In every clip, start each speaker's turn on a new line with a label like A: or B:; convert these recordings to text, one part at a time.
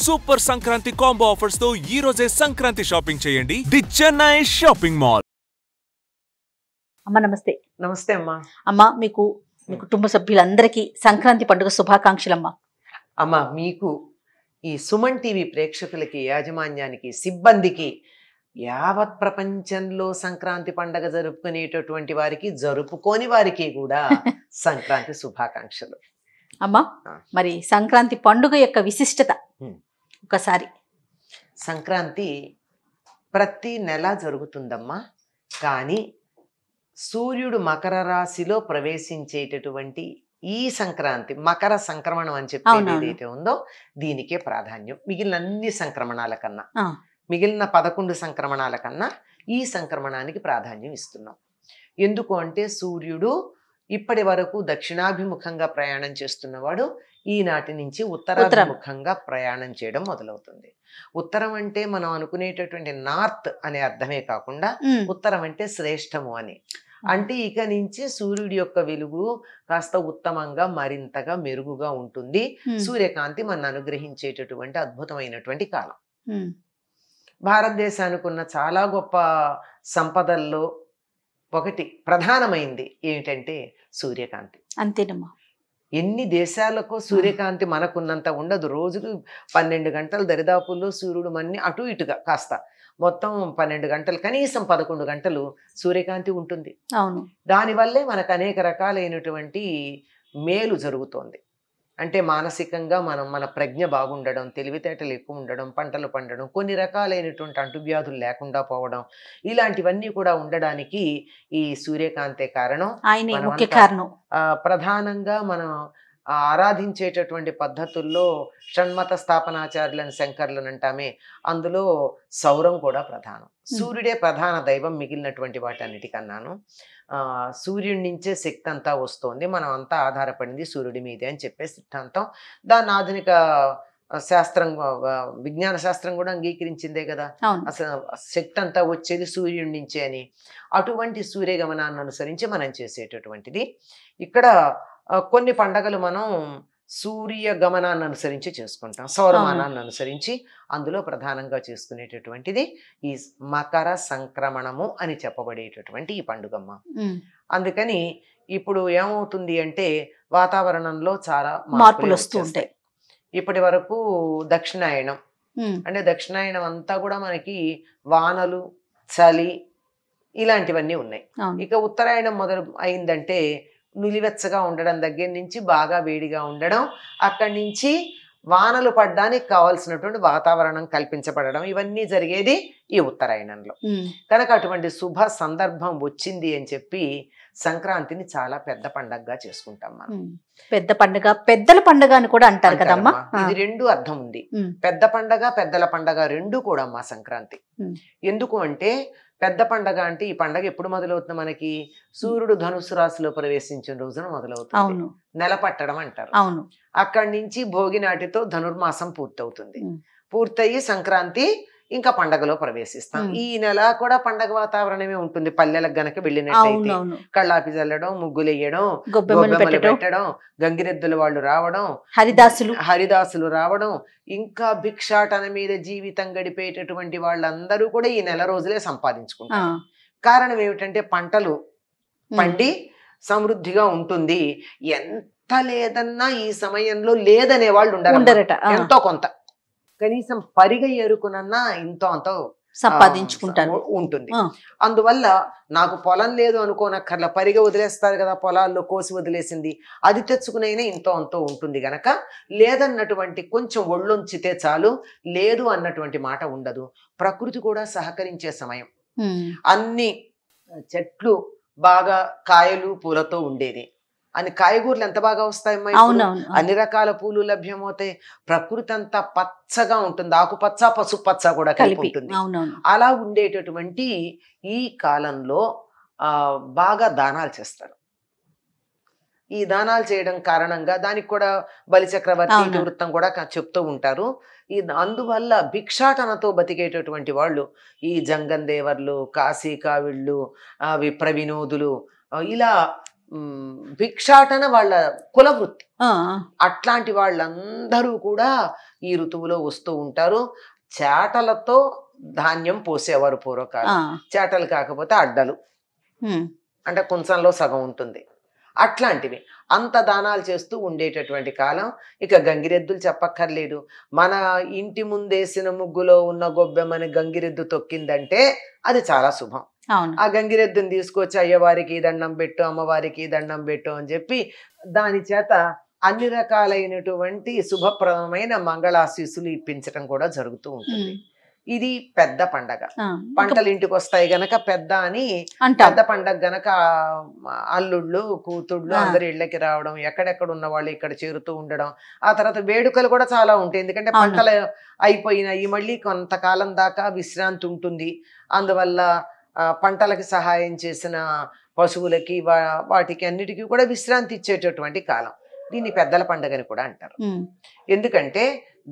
A: Super Sankranti combo offers తో ఈ రోజే సంక్రాంతి షాపింగ్ చేయండి ది చెన్నై షాపింగ్ మాల్
B: అమ్మ నమస్తే
C: నమస్తే అమ్మా
B: అమ్మ మీకు మీ కుటుంబ సభ్యులందరికీ సంక్రాంతి పండుగ శుభాకాంక్షలమ్మా
C: అమ్మా మీకు ఈ సుమన్ టీవీ ప్రేక్షకులకి యాజమాన్యానికి సిబ్బందికి యావత్ ప్రపంచంలో సంక్రాంతి పండగ జరుపుకునేటటువంటి వారికి జరుపుకోని వారికి కూడా సంక్రాంతి శుభాకాంక్షలు
B: అమ్మా
C: ఆ.
B: మరి సంక్రాంతి పండుగ యొక్క విశిష్టత
C: ఉమ్.
B: ఒకసారి
C: సంక్రాంతి ప్రతి నెల జరుగుతుందమ్మా కానీ సూర్యుడు మకర రాశిలో ప్రవేశించేటటువంటి ఈ సంక్రాంతి మకర సంక్రమణం అని చెప్పేది
B: అవునవును.
C: ఏదైతే ఉందో దీనికే ప్రాధాన్యం మిగిలిన అన్ని సంక్రమణాల కన్నా
B: ఆ.
C: మిగిలిన పదకొండు సంక్రమణాల కన్నా ఈ సంక్రమణానికి ప్రాధాన్యం ఇస్తున్నాం ఎందుకు అంటే సూర్యుడు ఇప్పటి వరకు దక్షిణాభిముఖంగా ప్రయాణం చేస్తున్నవాడు ఈనాటి నుంచి ఉత్తరాభిముఖంగా ప్రయాణం చేయడం మొదలవుతుంది ఉత్తరం అంటే మనం అనుకునేటటువంటి నార్త్ అనే అర్థమే కాకుండా
B: ఉమ్,
C: ఉత్తరం అంటే శ్రేష్టము అని అంటే ఇక నుంచి సూర్యుడి యొక్క వెలుగు కాస్త ఉత్తమంగా మరింతగా మెరుగుగా ఉంటుంది
B: ఉమ్,
C: సూర్యకాంతి మన అనుగ్రహించేటటువంటి అద్భుతమైనటువంటి కాలం
B: ఉమ్,
C: భారతదేశానికి ఉన్న చాలా గొప్ప సంపదల్లో ఒకటి ప్రధానమైంది ఏమిటంటే సూర్యకాంతి
B: అంతేనమ్మా
C: ఎన్ని దేశాలకు సూర్యకాంతి మనకున్నంత ఉండదు రోజుకు పన్నెండు గంటల దరిదాపుల్లో సూర్యుడు మన్ని అటు ఇటుగా కాస్త మొత్తం పన్నెండు గంటలు కనీసం పదకొండు గంటలు సూర్యకాంతి ఉంటుంది
B: అవును
C: దానివల్లే మనకు అనేక రకాలైనటువంటి మేలు జరుగుతోంది అంటే మానసికంగా మనం మన ప్రజ్ఞ బాగుండడం తెలివితేటలు ఎక్కువ ఉండడం పంటలు పండడం కొన్ని రకాలైనటువంటి అంటువ్యాధులు లేకుండా పోవడం ఇలాంటివన్నీ కూడా ఉండడానికి ఈ సూర్యకాంతే కారణం
B: ఆయనే
C: మనం
B: ముఖ్య
C: అంతా-
B: కారణం
C: ఆ, ప్రధానంగా మనం ఆ, ఆరాధించేటటువంటి పద్ధతుల్లో షణ్మత స్థాపనాచార్యులను శంకర్లను అంటామే అందులో సౌరం కూడా ప్రధానం సూర్యుడే ప్రధాన దైవం మిగిలినటువంటి వాటన్నిటికన్నాను ఆ, సూర్యుడి నుంచే శక్తి అంతా వస్తోంది మనం అంతా ఆధారపడింది సూర్యుడి మీదే అని చెప్పే సిద్ధాంతం దాన్ని ఆధునిక ఆ, శాస్త్రం ఆ, విజ్ఞాన శాస్త్రం కూడా అంగీకరించిందే కదా
B: అవును
C: అసలు శక్తి అంతా వచ్చేది సూర్యుడి నుంచే అని అటువంటి సూర్యగమనాన్ని అనుసరించి మనం చేసేటటువంటిది ఇక్కడ ఆ, కొన్ని పండగలు మనం సూర్య గమనాన్ని అనుసరించి చేసుకుంటాం సౌరమానాన్ని అనుసరించి అందులో ప్రధానంగా చేసుకునేటటువంటిది ఈ మకర సంక్రమణము అని చెప్పబడేటటువంటి ఈ పండుగమ్మ
B: ఉమ్,
C: అందుకని ఇప్పుడు ఏమవుతుంది అంటే వాతావరణంలో చాలా
B: మార్పులు వస్తూ ఉంటాయి
C: ఇప్పటి వరకు దక్షిణాయనం
B: ఉమ్,
C: అంటే దక్షిణాయనం అంతా కూడా మనకి వానలు చలి ఇలాంటివన్నీ ఉన్నాయి
B: అవును
C: ఇక ఉత్తరాయణం మొదలు అయిందంటే నులివెచ్చగా ఉండడం దగ్గర నుంచి బాగా వేడిగా ఉండడం అక్కడి నుంచి వానలు పడ్డానికి కావాల్సినటువంటి వాతావరణం కల్పించబడడం ఇవన్నీ జరిగేది ఈ ఉత్తరాయణంలో
B: ఉమ్,
C: కనుక అటువంటి శుభ సందర్భం వచ్చింది అని చెప్పి సంక్రాంతిని చాలా పెద్ద పండగగా చేసుకుంటాం మనం
B: ఉమ్. పెద్ద పండుగ పెద్దల పండుగ అని కూడా అంటారు కదమ్మా
C: అంటారమ్మా. ఇది రెండు అర్థం ఉంది
B: ఉమ్,
C: పెద్ద పండగ పెద్దల పండగ రెండు కూడా అమ్మా సంక్రాంతి
B: ఉమ్.
C: ఎందుకు అంటే పెద్ద పండగ అంటే ఈ పండగ ఎప్పుడు మొదలవుతుంది మనకి సూర్యుడు ధనుసు రాశిలో ప్రవేశించిన రోజున మొదలవుతుంది
B: అవును
C: నెల పట్టడం అంటారు
B: అవును
C: అక్కడి నుంచి భోగి నాటితో ధనుర్మాసం పూర్తవుతుంది
B: ఉమ్.
C: పూర్తయి సంక్రాంతి ఇంకా పండగలో ప్రవేశిస్తాం
B: ఉమ్.
C: ఈ నెల కూడా పండగ వాతావరణమే ఉంటుంది పల్లెలకు గనక వెళ్ళినట్టయితే
B: అవునవును
C: కళ్ళాపి చల్లడం ముగ్గులు వేయడం
B: గొబ్బెమ్మలు
C: గొబ్బెమ్మలు
B: పెట్టడం
C: పెట్టడం గంగిరెద్దుల వాళ్ళు రావడం
B: హరిదాసులు
C: హరిదాసులు రావడం ఇంకా భిక్షాటన మీద జీవితం గడిపేటటువంటి వాళ్ళందరూ కూడా ఈ నెల రోజులే
B: ఆ,
C: సంపాదించుకుంటారు కారణం ఏమిటంటే పంటలు
B: ఉమ్,
C: పండి సమృద్ధిగా ఉంటుంది ఎంత లేదన్నా ఈ సమయంలో లేదనే వాళ్ళు ఉండరు
B: ఉండరట ఆ,
C: ఎంతో కొంత కనీసం పరిగ ఎరుకునన్నా ఇంతో అంతో
B: సంపాదించుకుంటారు
C: ఆ, ఉంటుంది
B: ఆ.
C: అందువల్ల నాకు పొలం లేదు అనుకోనక్కర్లా పరిగ వదిలేస్తారు కదా పొలాల్లో కోసి వదిలేసింది అది తెచ్చుకునైనా ఇంతో అంతో ఉంటుంది గనక లేదన్నటువంటి కొంచెం ఒళ్ళొంచితే చాలు లేదు అన్నటువంటి మాట ఉండదు ప్రకృతి కూడా సహకరించే సమయం
B: ఉమ్,
C: అన్ని చెట్లు బాగా కాయలు పూలతో ఉండేది అన్ని కాయగూరలు ఎంత బాగా వస్తాయమ్మా ఇప్పుడు?
B: అవునవును
C: అన్ని రకాల పూలు లభ్యమవుతాయి ప్రకృతి అంతా పచ్చగా ఉంటుంది ఆకుపచ్చ పసుపచ్చ కూడా కలిపి
B: కలిపి
C: ఉంటుంది
B: అవునవును
C: అలా ఉండేటటువంటి ఈ కాలంలో ఆ బాగా దానాలు చేస్తారు ఈ దానాలు చేయడం కారణంగా దానికి కూడా బలిచక్రవర్తి
B: అవును.
C: ఇతివృత్తం కూడా క- చెప్తూ ఉంటారు ఈ అందువల్ల భిక్షాటనతో బతికేటటువంటి వాళ్ళు ఈ జంగం దేవర్లు కాశీ కావిళ్ళు ఆ, విప్ర వినోదులు ఆ, ఇలా మ్, భిక్షాటన వాళ్ళ కుల వృత్తి
B: ఆ,
C: అట్లాంటి వాళ్ళందరూ కూడా ఈ ఋతువులో వస్తూ ఉంటారు చేటలతో ధాన్యం పోసేవారు
B: ఆ,
C: పూర్వకాలం చేటలు కాకపోతే అడ్డలు
B: ఉమ్,
C: అంటే కుంచంలో సగం ఉంటుంది అట్లాంటివి అంత దానాలు చేస్తూ ఉండేటటువంటి కాలం ఇక గంగిరెద్దులు చెప్పక్కర్లేదు మన ఇంటి ముందేసిన ముగ్గులో ఉన్న గొబ్బెమ్మని గంగిరెద్దు తొక్కిందంటే అది చాలా శుభం
B: అవును
C: ఆ గంగిరెద్దుని తీసుకొచ్చి అయ్యవారికి దండం పెట్టు అమ్మవారికి దండం పెట్టు అని చెప్పి దాని చేత అన్ని రకాలైనటువంటి శుభప్రదమైన మంగళాశీస్సులు ఇప్పించడం కూడా జరుగుతూ ఉంటుంది
B: ఉమ్,
C: ఇది పెద్ద పండగ
B: ఆ,
C: పంటలు ఇంటికి వస్తాయి గనక పెద్ద అని
B: అంటాం
C: పెద్ద పండగ గనక ఆ, అల్లుళ్ళు కూతుళ్ళు
B: ఆ.
C: అందరు ఇళ్ళకి రావడం ఎక్కడెక్కడ ఉన్న వాళ్ళు ఇక్కడ చేరుతూ ఉండడం ఆ తర్వాత వేడుకలు కూడా చాలా ఉంటాయి ఎందుకంటే
B: అవును.
C: పంటలు అయిపోయినాయి మళ్ళీ కొంతకాలం దాకా విశ్రాంతి ఉంటుంది అందువల్ల ఆ, పంటలకి సహాయం చేసిన పశువులకి వా- వాటికి అన్నిటికీ కూడా విశ్రాంతి ఇచ్చేటటువంటి కాలం దీన్ని పెద్దల పండగని కూడా అంటారు
B: ఉమ్,
C: ఎందుకంటే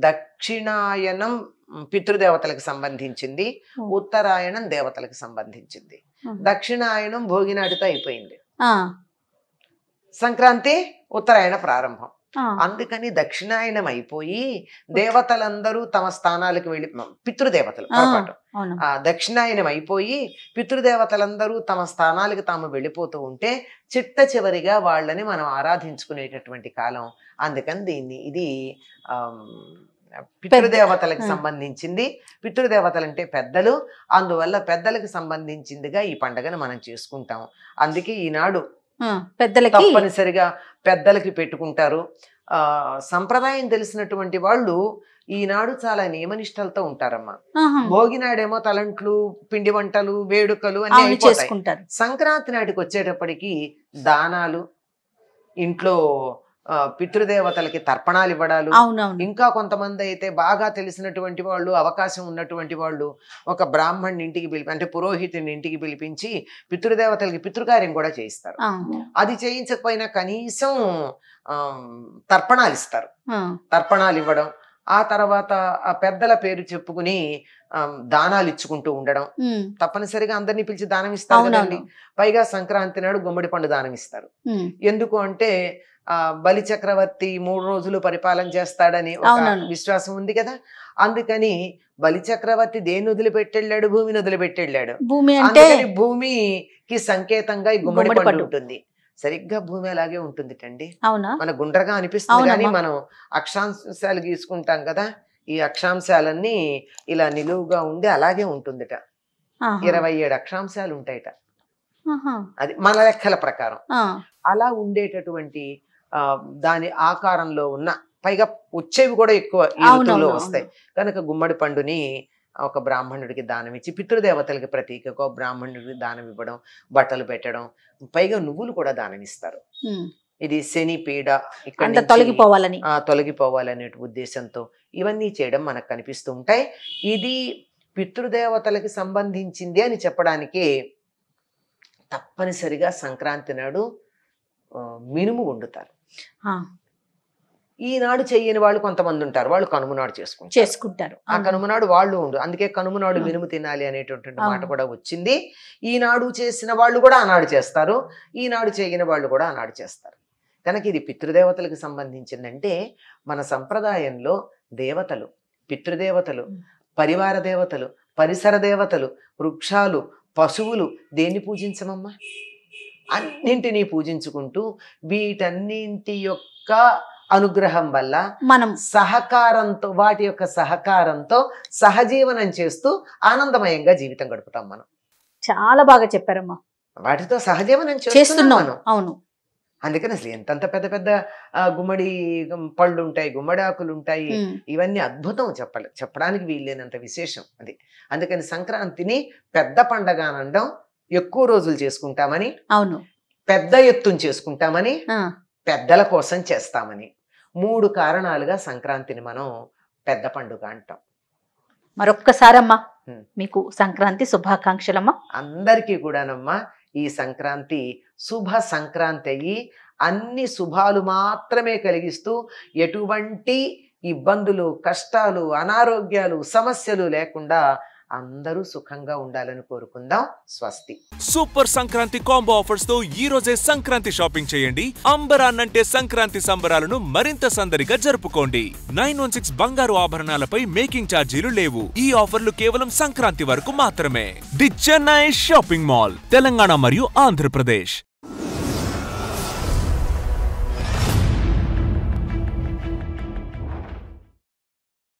C: దక్షిణాయనం మ్, పితృదేవతలకు సంబంధించింది
B: ఓ.
C: ఉత్తరాయణం దేవతలకు సంబంధించింది
B: ఉమ్.
C: దక్షిణాయనం భోగినాటితో అయిపోయింది
B: ఆ,
C: సంక్రాంతి ఉత్తరాయణ ప్రారంభం
B: ఆ,
C: అందుకని దక్షిణాయనం అయిపోయి దేవతలందరూ తమ స్థానాలకు వెళ్ళి పితృదేవతలు
B: ఆ.
C: పొరపాటు
B: అవును
C: ఆ దక్షిణాయనం అయిపోయి పితృదేవతలందరూ తమ స్థానాలకు తాము వెళ్ళిపోతూ ఉంటే చిట్ట చివరిగా వాళ్ళని మనం ఆరాధించుకునేటటువంటి కాలం అందుకని దీన్ని ఇది ఆమ్, పితృదేవతలకు
B: ఆ.
C: సంబంధించింది పితృదేవతలు అంటే పెద్దలు అందువల్ల పెద్దలకు సంబంధించిందిగా ఈ పండుగను మనం చేసుకుంటాం అందుకే ఈనాడు
B: ఆ, పెద్దలకి
C: తప్పనిసరిగా పెద్దలకి పెట్టుకుంటారు ఆ సంప్రదాయం తెలిసినటువంటి వాళ్ళు ఈనాడు చాలా నియమనిష్టలతో ఉంటారమ్మా
B: ఆహా,
C: భోగి నాడేమో తలంట్లు పిండి వంటలు వేడుకలు అన్ని
B: అవును
C: అయిపోతాయి
B: చేసుకుంటారు
C: సంక్రాంతి నాటికి వచ్చేటప్పటికి దానాలు ఇంట్లో ఆ, పితృదేవతలకి తర్పణాలు ఇవ్వడాలు
B: అవునవును
C: ఇంకా కొంతమంది అయితే బాగా తెలిసినటువంటి వాళ్ళు అవకాశం ఉన్నటువంటి వాళ్ళు ఒక బ్రాహ్మణ్ ఇంటికి పిలిపి అంటే పురోహితుని ఇంటికి పిలిపించి పితృదేవతలకి పితృకార్యం కూడా చేయిస్తారు
B: ఆ,
C: అది చేయించకపోయినా కనీసం ఆ, తర్పణాలు ఇస్తారు
B: ఆ,
C: తర్పణాలు ఇవ్వడం ఆ తర్వాత ఆ పెద్దల పేరు చెప్పుకుని ఆ, దానాలు ఇచ్చుకుంటూ ఉండడం
B: ఉమ్,
C: తప్పనిసరిగా అందరినీ పిలిచి దానం ఇస్తారు
B: అవునవును
C: కదండి పైగా సంక్రాంతి నాడు గుమ్మడి పండు దానం ఇస్తారు
B: ఉమ్,
C: ఎందుకు అంటే ఆ బలి చక్రవర్తి మూడు రోజులు పరిపాలన చేస్తాడని ఒక
B: అవునవును.
C: విశ్వాసం ఉంది కదా అందుకని బలి చక్రవర్తి దేని వదిలిపెట్టెళ్ళాడు భూమిని వదిలిపెట్టెళ్ళాడు
B: భూమి అంటే
C: అందుకని భూమికి సంకేతంగా ఈ గుమ్మడి
B: గుమ్మడి
C: పండు
B: పండు.
C: ఉంటుంది సరిగ్గా భూమి అలాగే ఉంటుంది టండి
B: అవునా
C: మన గుండ్రగా అనిపిస్తుంది
B: అవునమ్మా.
C: కానీ మనం అక్షాంశాలు గీసుకుంటాం కదా ఈ అక్షాంశాలన్నీ ఇలా నిలువుగా ఉండి అలాగే ఉంటుందిట
B: ఆహా,
C: ఇరవై ఏడు అక్షాంశాలు ఉంటాయిట
B: ఆహా,
C: అది మన లెక్కల ప్రకారం
B: ఆ,
C: అలా ఉండేటటువంటి ఆ, దాని ఆకారంలో ఉన్న పైగా వచ్చేవి కూడా ఎక్కువ ఈ
B: అవునవును,
C: ఋతువులో
B: అవును.
C: వస్తాయి కనుక గుమ్మడి పండుని ఒక బ్రాహ్మణుడికి దానం ఇచ్చి పితృదేవతలకి ప్రతీకగా ఒక బ్రాహ్మణుడికి దానం ఇవ్వడం బట్టలు పెట్టడం పైగా నువ్వులు కూడా దానం ఇస్తారు
B: ఉమ్,
C: ఇది శని పీడ ఇక్కడ
B: అంత తొలగిపోవాలని
C: ఆ, తొలగిపోవాలనే ఉద్దేశంతో ఇవన్నీ చేయడం మనకు కనిపిస్తూ ఉంటాయి ఇది పితృదేవతలకి సంబంధించింది అని చెప్పడానికి తప్పనిసరిగా సంక్రాంతి నాడు ఆ, మినుము వండుతారు
B: ఆ,
C: ఈనాడు చెయ్యని వాళ్ళు కొంతమంది ఉంటారు వాళ్ళు కనుమనాడు చేసుకుంటారు
B: చేసుకుంటారు
C: ఆ కనుమనాడు వాళ్ళు ఉండు అందుకే కనుమనాడు
B: ఆ.
C: మినుము తినాలి అనేటటువంటి
B: అవును.
C: మాట కూడా వచ్చింది ఈనాడు చేసిన వాళ్ళు కూడా ఆనాడు చేస్తారు ఈనాడు చేయని వాళ్ళు కూడా ఆనాడు చేస్తారు కనుక ఇది పితృదేవతలకు సంబంధించిందంటే మన సంప్రదాయంలో దేవతలు పితృదేవతలు
B: ఉం.
C: పరివార దేవతలు పరిసర దేవతలు వృక్షాలు పశువులు దేన్ని పూజించమమ్మా అన్నింటినీ పూజించుకుంటూ వీటన్నింటి యొక్క అనుగ్రహం వల్ల
B: మనం
C: సహకారంతో వాటి యొక్క సహకారంతో సహజీవనం చేస్తూ ఆనందమయంగా జీవితం గడుపుతాం మనం
B: చాలా బాగా చెప్పారమ్మా
C: వాటితో సహజీవనం చేస్తున్నాం
B: చేస్తున్నాం
C: మనం
B: అవును
C: అందుకని అసలు ఎంతంత పెద్ద పెద్ద ఆ, గుమ్మడి గం- పళ్ళు ఉంటాయి గుమ్మడి ఆకులు ఉంటాయి
B: ఉమ్,
C: ఇవన్నీ అద్భుతం చెప్పాలి చెప్పడానికి వీల్లేనంత విశేషం అది అందుకని సంక్రాంతిని పెద్ద పండగ అనడం ఎక్కువ రోజులు చేసుకుంటామని
B: అవును
C: పెద్ద ఎత్తున చేసుకుంటామని
B: ఆ,
C: పెద్దల కోసం చేస్తామని మూడు కారణాలుగా సంక్రాంతిని మనం పెద్ద పండుగ అంటాం
B: మరొక్కసారమ్మా
C: ఉమ్.
B: మీకు సంక్రాంతి శుభాకాంక్షలమ్మా
C: అందరికీ కూడానమ్మా ఈ సంక్రాంతి శుభ సంక్రాంతి అయ్యి అన్ని శుభాలు మాత్రమే కలిగిస్తూ ఎటువంటి ఇబ్బందులు కష్టాలు అనారోగ్యాలు సమస్యలు లేకుండా అందరూ సుఖంగా ఉండాలని కోరుకుందాం స్వస్తి
A: సూపర్ సంక్రాంతి కాంబో ఆఫర్స్ తో ఈ రోజే సంక్రాంతి షాపింగ్ చేయండి అంబరాన్ అంటే సంక్రాంతి సంబరాలను మరింత సందడిగా జరుపుకోండి నైన్ వన్ సిక్స్ బంగారు ఆభరణాలపై మేకింగ్ ఛార్జీలు లేవు ఈ ఆఫర్లు కేవలం సంక్రాంతి వరకు మాత్రమే the Chennai shopping mall Telangana మరియు ఆంధ్రప్రదేశ్